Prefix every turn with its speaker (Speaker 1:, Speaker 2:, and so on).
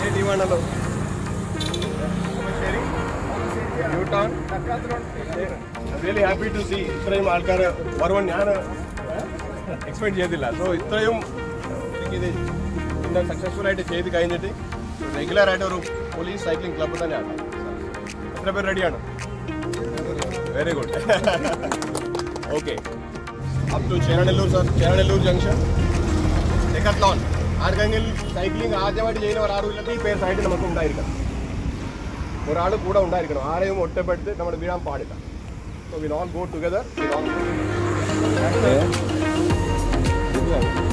Speaker 1: വലിയ ടീമാണല്ലോ ശരി new town really happy to see ഇത്രയും ആൾക്കാർ വരുവാൻ ഞാൻ എക്സ്പെക്ട് ചെയ്തില്ല സോ ഇത്രയും ഇത് ഇന്ന് സക്സസ്ഫുൾ ആയിട്ട് ചെയ്ത് കഴിഞ്ഞിട്ട് റെഗുലർ ആയിട്ട് ഒരു പോലീസ് സൈക്ലിംഗ് ക്ലബ്ബ് തന്നെയാണ് എത്ര പേര് റെഡിയാണ് very good okay up to Cheranallur sir Cheranallur junction Decathlon ആർക്കെങ്കിലും സൈക്ലിംഗ് ആദ്യമായിട്ട് ചെയ്യുന്നവർ ആരും ഇല്ലെങ്കിൽ ഈ പേര് സൈഡിൽ നമുക്ക് ഉണ്ടായിരിക്കണം ഒരാൾ കൂടെ ഉണ്ടായിരിക്കണം ആരെയും ഒറ്റപ്പെടുത്ത് നമ്മൾ വീഴാൻ പാടില്ല so will all go together will all